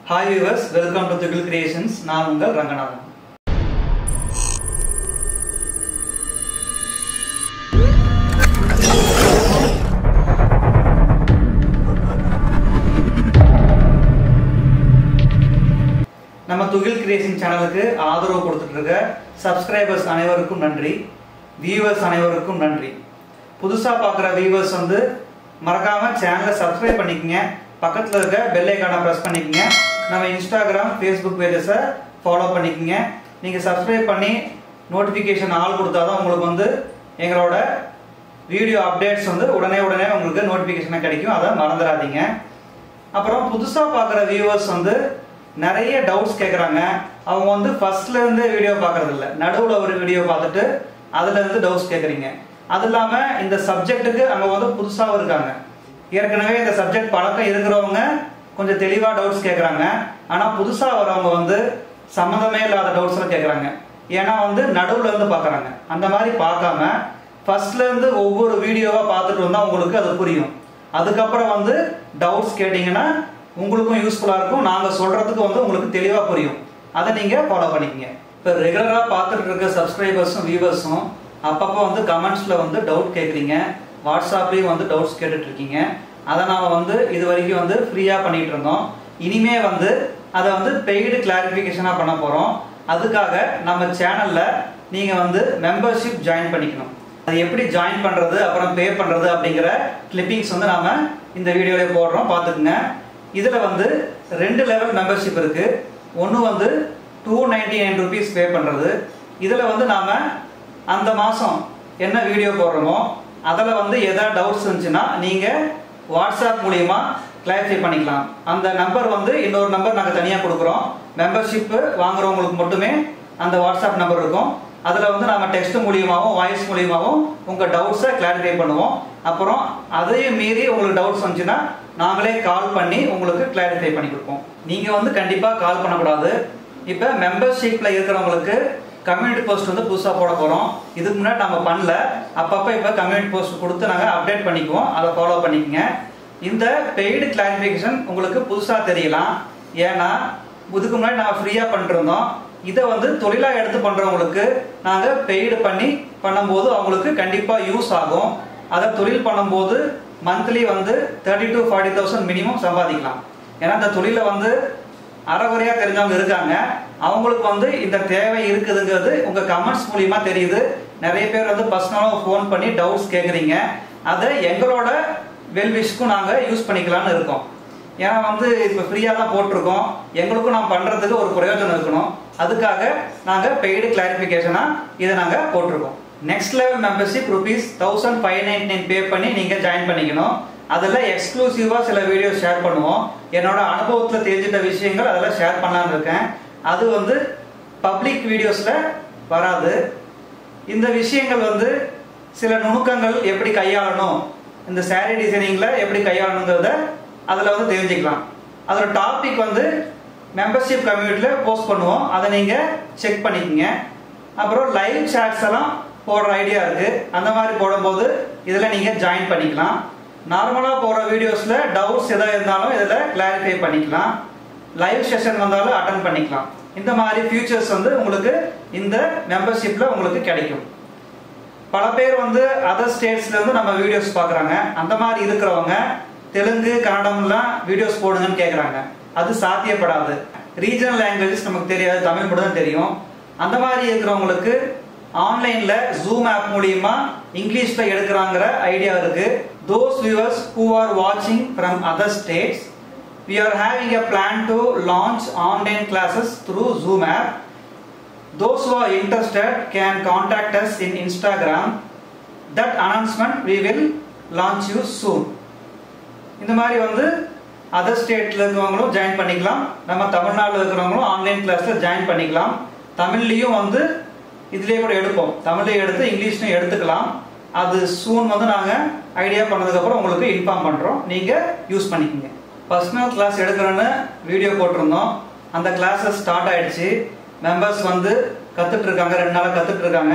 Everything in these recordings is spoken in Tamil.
hi viewers welcome to Thigil creations நான் உங்கள் ரங்கநாதன் நம்ம துகில் கிரியேஷன் சேனலுக்கு ஆதரவு கொடுத்துட்டு இருக்க சப்ஸ்கிரைபர்ஸ் அனைவருக்கும் நன்றி வியூவர்ஸ் அனைவருக்கும் நன்றி புதுசாக பார்க்குற வியூவர்ஸ் வந்து மறக்காம சேனலை சப்ஸ்கிரைப் பண்ணிக்கங்க பக்கத்தில் இருக்க பெல் ஐக்கானை ப்ரெஸ் பண்ணிக்கங்க நம்ம இன்ஸ்டாகிராம் ஃபேஸ்புக் பேஜஸை ஃபாலோ பண்ணிக்கங்க நீங்கள் சப்ஸ்கிரைப் பண்ணி நோட்டிஃபிகேஷன் ஆள் கொடுத்தாதான் உங்களுக்கு வந்து எங்களோட வீடியோ அப்டேட்ஸ் வந்து உடனே உடனே உங்களுக்கு நோட்டிஃபிகேஷனாக கிடைக்கும் அதை மறந்துடாதீங்க அப்புறம் புதுசாக பார்க்குற வியூவர்ஸ் வந்து நிறைய டவுட்ஸ் கேட்குறாங்க அவங்க வந்து ஃபர்ஸ்ட்ல இருந்து வீடியோ பார்க்கறது இல்ல நடுவில் ஒரு வீடியோ பார்த்துட்டு அதுல இருந்து டவுட்ஸ் கேட்குறீங்க அது இல்லாமல் இந்த சப்ஜெக்ட்டுக்கு அங்கே வந்து புதுசாகவும் இருக்காங்க ஏற்கனவே இந்த சப்ஜெக்ட் பழக்கம் இருக்கிறவங்க கொஞ்சம் தெளிவாக டவுட்ஸ் கேட்குறாங்க ஆனால் புதுசாக வரவங்க வந்து சம்மந்தமே இல்லாத டவுட்ஸ்லாம் கேட்குறாங்க ஏன்னா வந்து நடுவில் இருந்து பார்க்குறாங்க அந்த மாதிரி பார்க்காம ஃபர்ஸ்ட்ல இருந்து ஒவ்வொரு வீடியோவா பார்த்துட்டு வந்தா உங்களுக்கு அது புரியும் அதுக்கப்புறம் வந்து டவுட்ஸ் கேட்டீங்கன்னா உங்களுக்கும் யூஸ்ஃபுல்லா இருக்கும் நாங்க சொல்றதுக்கு வந்து உங்களுக்கு தெளிவா புரியும் அதை நீங்க ஃபாலோ பண்ணிக்கங்க இப்போ ரெகுலரா பார்த்துட்டு இருக்க சப்ஸ்கிரைபர்ஸும் வியூவர்ஸும் அப்பப்போ வந்து கமெண்ட்ஸ்ல வந்து டவுட் கேட்குறீங்க வாட்ஸ்அப்லயும் வந்து டவுட்ஸ் கேட்டுட்டு இருக்கீங்க அதை நாம வந்து இது வரைக்கும் வந்து ஃப்ரீயா பண்ணிட்டு இருந்தோம் இனிமே வந்து அதை வந்து பெய்டு கிளாரிஃபிகேஷனா பண்ண போறோம் அதுக்காக நம்ம சேனல்ல நீங்க வந்து மெம்பர்ஷிப் ஜாயின் பண்ணிக்கணும் அது எப்படி ஜாயின் பண்றது அப்புறம் பே பண்றது அப்படிங்கிற கிளிப்பிங்ஸ் வந்து நாம இந்த வீடியோல போடுறோம் பார்த்துக்குங்க இதுல வந்து ரெண்டு லெவல் மெம்பர்ஷிப் இருக்கு ஒன்று வந்து two ninety nine rupees pay பண்றது இதுல வந்து நாம அந்த மாசம் என்ன வீடியோ போடுறோமோ அதில் வந்து எதாவது டவுட்ஸ் இருந்துச்சுன்னா நீங்க வாட்ஸ்அப் மூலியமா கிளாரிஃபை பண்ணிக்கலாம் அந்த நம்பர் வந்து இன்னொரு நம்பர் நாங்கள் தனியாக கொடுக்குறோம் மெம்பர்ஷிப் வாங்குறவங்களுக்கு மட்டுமே அந்த வாட்ஸ்அப் நம்பர் இருக்கும் அதில் வந்து நாம டெக்ஸ்ட் மூலியமாகவும் வாய்ஸ் மூலியமாகவும் உங்கள் டவுட்ஸை கிளாரிஃபை பண்ணுவோம் அப்புறம் அதையும் மீறி உங்களுக்கு டவுட்ஸ் வந்துச்சுன்னா நாங்களே கால் பண்ணி உங்களுக்கு கிளாரிஃபை பண்ணி கொடுப்போம் நீங்கள் வந்து கண்டிப்பாக கால் பண்ணக்கூடாது இப்போ மெம்பர்ஷிப்பில் இருக்கிறவங்களுக்கு கம்யூனிட்டி போஸ்ட் வந்து புதுசாக போட போகிறோம் இதுக்கு முன்னாடி நம்ம பண்ணல அப்பப்போ இப்போ கம்யூனிட்டி போஸ்ட் கொடுத்து நாங்கள் அப்டேட் பண்ணிக்குவோம் அதை ஃபாலோ பண்ணிக்கங்க இந்த பெய்டு கிளாரிஃபிகேஷன் உங்களுக்கு புதுசாக தெரியலாம் ஏன்னா இதுக்கு முன்னாடி நாங்கள் ஃப்ரீயாக பண்ணிருந்தோம் இதை வந்து தொழிலாக எடுத்து பண்ணுறவங்களுக்கு நாங்கள் பெய்டு பண்ணி பண்ணும்போது அவங்களுக்கு கண்டிப்பாக யூஸ் ஆகும் அதை தொழில் பண்ணும்போது மந்த்லி வந்து thirty to forty thousand minimum சம்பாதிக்கலாம் ஏன்னா இந்த தொழிலை வந்து அறகுறையா தெரிஞ்சவங்க இருக்காங்க அவங்களுக்கு வந்து இந்த தேவை இருக்குதுங்கிறது உங்க கமெண்ட்ஸ் மூலியமா தெரியுது நிறைய பேர் வந்து பர்சனலாக ஃபோன் பண்ணி டவுட்ஸ் கேட்குறீங்க அதை எங்களோட வெல்விஷ்க்கும் நாங்கள் யூஸ் பண்ணிக்கலாம்னு இருக்கோம் ஏன்னா வந்து இப்போ ஃப்ரீயாக தான் போட்டிருக்கோம் எங்களுக்கும் நான் பண்ணுறதுக்கு ஒரு பிரயோஜனம் இருக்கணும் அதுக்காக நாங்கள் பெய்டு கிளாரிஃபிகேஷனாக இதை நாங்கள் போட்டிருக்கோம் next level membership rupees thousand five nine nine pay பண்ணி நீங்கள் ஜாயின் பண்ணிக்கணும் அதில் எக்ஸ்க்ளூசிவாக சில வீடியோ ஷேர் பண்ணுவோம் என்னோட அனுபவத்தில் தெரிஞ்சிட்ட விஷயங்கள் அதெல்லாம் ஷேர் பண்ணலான்னு இருக்கேன் அது வந்து பப்ளிக் வீடியோஸில் வராது இந்த விஷயங்கள் வந்து சில நுணுக்கங்கள் எப்படி கையாளணும் இந்த சாரீ டிசைனிங்கில் எப்படி கையாளணுங்கிறத அதில் வந்து தெரிஞ்சுக்கலாம் அதோட டாபிக் வந்து மெம்பர்ஷிப் கம்யூனிட்டியில் போஸ்ட் பண்ணுவோம் அதை நீங்கள் செக் பண்ணிக்கோங்க அப்புறம் லைவ் சாட்ஸ் எல்லாம் போடுற ஐடியா இருக்கு அந்த மாதிரி போடும்போது இதில் நீங்கள் ஜாயின் பண்ணிக்கலாம் நார்மலாக போகிற வீடியோஸில் டவுட்ஸ் எதாவது இருந்தாலும் இதில் கிளாரிஃபை பண்ணிக்கலாம் லைவ் செஷன் வந்தாலும் அட்டன் பண்ணிக்கலாம் இந்த மாதிரி ஃபியூச்சர்ஸ் வந்து உங்களுக்கு இந்த மெம்பர்ஷிப்பில் உங்களுக்கு கிடைக்கும் பல பேர் வந்து அதர் ஸ்டேட்ஸ்ல இருந்து நம்ம வீடியோஸ் பார்க்குறாங்க அந்த மாதிரி இருக்கிறவங்க தெலுங்கு கன்னடம்லாம் வீடியோஸ் போடுங்கன்னு கேட்குறாங்க அது சாத்தியப்படாது ரீஜனல் லாங்குவேஜஸ் நமக்கு தெரியாது தமிழ் மட்டும் தான் தெரியும் அந்த மாதிரி இருக்கிறவங்களுக்கு ஆன்லைன்ல ஜூம் ஆப் மூலியமா இங்கிலீஷ்ல எடுக்கிறாங்கிற ஐடியா இருக்கு தோஸ் வியூவர்ஸ் ஹூ ஆர் வாட்சிங் from other states we are having a plan to launch online classes through Zoom app those who are interested can contact us in instagram that announcement we will launch you soon இந்த மாதிரி வந்து அதர் ஸ்டேட்ல இருக்கிறவங்களும் ஜாயின் பண்ணிக்கலாம் நம்ம தமிழ்நாட்டில் இருக்கிறவங்களும் ஆன்லைன் கிளாஸ்ல ஜாயின் பண்ணிக்கலாம் தமிழ்லையும் வந்து இதுலேயே கூட எடுப்போம் தமிழ்லையும் எடுத்து இங்கிலீஷ்லையும் எடுத்துக்கலாம் அது சூன் வந்து நாங்கள் ஐடியா பண்ணதுக்கப்புறம் உங்களுக்கு இன்ஃபார்ம் பண்ணுறோம் நீங்கள் யூஸ் பண்ணிக்கோங்க பர்சனல் கிளாஸ் எடுக்கிறோன்னு வீடியோ போட்டிருந்தோம் அந்த கிளாஸஸ் ஸ்டார்ட் ஆயிடுச்சு மெம்பர்ஸ் வந்து கற்றுட்டு இருக்காங்க ரெண்டு நாளாக கற்றுட்டு இருக்காங்க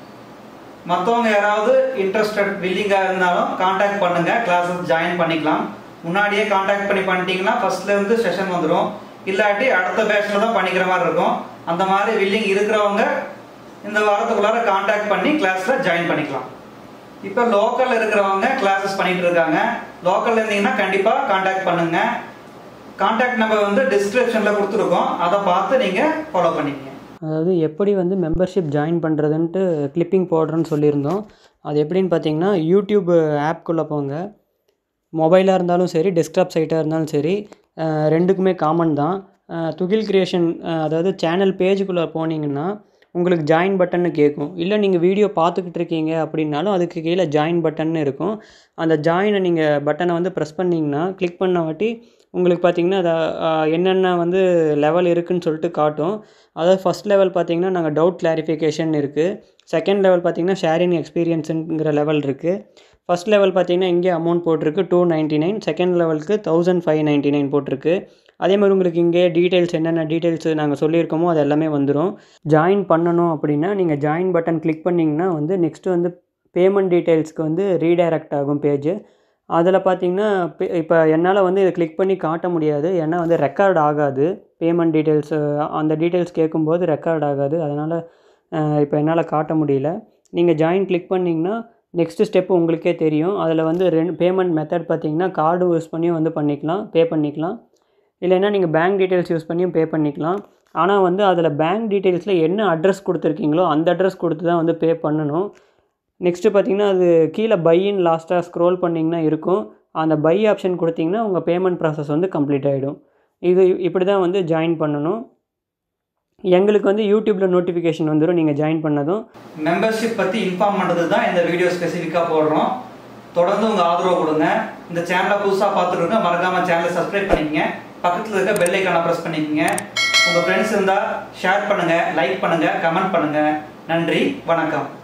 மற்றவங்க யாராவது இன்ட்ரெஸ்டட் வில்லிங்காக இருந்தாலும் காண்டாக்ட் பண்ணுங்க கிளாஸஸ் ஜாயின் பண்ணிக்கலாம் முன்னாடியே காண்டாக்ட் பண்ணி பண்ணிட்டீங்கன்னா ஃபர்ஸ்ட்ல இருந்து செஷன் வந்துடும் இல்லாட்டி அடுத்த பேட்ச்ல தான் பண்ணிக்கிற மாதிரி இருக்கும் அந்த மாதிரி வில்லிங் இருக்கிறவங்க இந்த வாரத்துக்குள்ளார காண்டாக்ட் பண்ணி கிளாஸ்ல ஜாயின் பண்ணிக்கலாம் இப்போ லோக்கல்ல இருக்கிறவங்க கிளாஸஸ் பண்ணிட்டு இருக்காங்க லோக்கல்ல இருந்தீங்கன்னா கண்டிப்பா காண்டாக்ட் பண்ணுங்க காண்டாக்ட் நம்பர் வந்து டிஸ்கிரிப்ஷன்ல கொடுத்துருக்கோம் அதை பார்த்து நீங்க ஃபாலோ பண்ணிக்கங்க அதாவது எப்படி வந்து மெம்பர்ஷிப் ஜாயின் பண்ணுறதுன்ட்டு கிளிப்பிங் போடுறேன்னு சொல்லியிருந்தோம் அது எப்படின்னு பார்த்தீங்கன்னா யூடியூப் ஆப்குள்ளே போங்க மொபைலாக இருந்தாலும் சரி டெஸ்க்டாப் சைட்டாக இருந்தாலும் சரி அஹ் ரெண்டுக்குமே காமன் தான் அஹ் துகில் கிரியேஷன் அதாவது சேனல் பேஜுக்குள்ளே போனீங்கன்னா உங்களுக்கு ஜாயின் பட்டன்னு கேட்கும் இல்லை நீங்கள் வீடியோ பார்த்துக்கிட்டு இருக்கீங்க அப்படின்னாலும் அதுக்கு கீழே ஜாயின் பட்டன்னு இருக்கும் அந்த ஜாயினை நீங்கள் பட்டனை வந்து ப்ரெஸ் பண்ணிங்கன்னா கிளிக் பண்ண வாட்டி உங்களுக்கு பார்த்தீங்கன்னா அதை அஹ், என்னென்ன வந்து லெவல் இருக்குன்னு சொல்லிட்டு காட்டும் அதாவது ஃபஸ்ட் லெவல் பார்த்தீங்கன்னா நாங்கள் டவுட் கிளாரிஃபிகேஷன் இருக்குது செகண்ட் லெவல் பார்த்தீங்கன்னா ஷேரிங் எக்ஸ்பீரியன்ஸுங்கிற லெவல் இருக்குது ஃபஸ்ட் லெவல் பார்த்தீங்கன்னா இங்கே அமௌண்ட் போட்டிருக்கு டூ நைன்ட்டி நைன் செகண்ட் லெவலுக்கு தௌசண்ட் ஃபைவ் நைன்ட்டி நைன் போட்டிருக்கு அதே மாதிரி உங்களுக்கு இங்கே டீட்டெயில்ஸ் என்னென்ன டீட்டெயில்ஸ் நாங்கள் சொல்லியிருக்கோமோ அது எல்லாமே வந்துடும் ஜாயின் பண்ணணும் அப்படின்னா நீங்கள் ஜாயின் பட்டன் கிளிக் பண்ணிங்கன்னா வந்து நெக்ஸ்ட்டு வந்து பேமெண்ட் டீட்டெயில்ஸ்க்கு வந்து ரீடைரக்ட் ஆகும் பேஜ் அதில் பார்த்தீங்கன்னா இப்போ என்னால் வந்து இதை கிளிக் பண்ணி காட்ட முடியாது ஏன்னா வந்து ரெக்கார்ட் ஆகாது பேமெண்ட் டீட்டெயில்ஸ் அந்த டீட்டெயில்ஸ் கேட்கும்போது ரெக்கார்ட் ஆகாது அதனால் இப்போ என்னால் காட்ட முடியல நீங்கள் ஜாயின் கிளிக் பண்ணிங்கன்னா நெக்ஸ்ட் ஸ்டெப் உங்களுக்கே தெரியும் அதில் வந்து ரெண்டு பேமெண்ட் மெத்தட் பார்த்தீங்கன்னா கார்டு யூஸ் பண்ணியும் வந்து பண்ணிக்கலாம் பே பண்ணிக்கலாம் இல்லைன்னா நீங்கள் பேங்க் டீட்டெயில்ஸ் யூஸ் பண்ணியும் பே பண்ணிக்கலாம் ஆனால் வந்து அதில் பேங்க் டீட்டெயில்ஸில் என்ன அட்ரஸ் கொடுத்துருக்கீங்களோ அந்த அட்ரஸ் கொடுத்து தான் வந்து பே பண்ணணும் நெக்ஸ்ட்டு பார்த்தீங்கன்னா அது கீழே பையின் லாஸ்ட்டாக ஸ்க்ரோல் பண்ணிங்கன்னா இருக்கும் அந்த பை ஆப்ஷன் கொடுத்தீங்கன்னா உங்கள் பேமெண்ட் ப்ராசஸ் வந்து கம்ப்ளீட் ஆகிடும் இது இப்படி தான் வந்து ஜாயின் பண்ணணும் எங்களுக்கு வந்து யூடியூப்பில் நோட்டிஃபிகேஷன் வந்துடும் நீங்கள் ஜாயின் பண்ணதும் மெம்பர்ஷிப் பத்தி இன்ஃபார்ம் பண்றது தான் இந்த வீடியோ ஸ்பெசிஃபிக்கா போடுறோம் தொடர்ந்து உங்க ஆதரவு கொடுங்க இந்த சேனலை புதுசா பார்த்துருங்க மறக்காம சேனலை சப்ஸ்கிரைப் பண்ணிக்கங்க பக்கத்துல இருக்க பெல் ஐக்கான ப்ரெஸ் பண்ணிக்கங்க உங்க ஃப்ரெண்ட்ஸ் இருந்தா ஷேர் பண்ணுங்க லைக் பண்ணுங்க கமெண்ட் பண்ணுங்க நன்றி வணக்கம்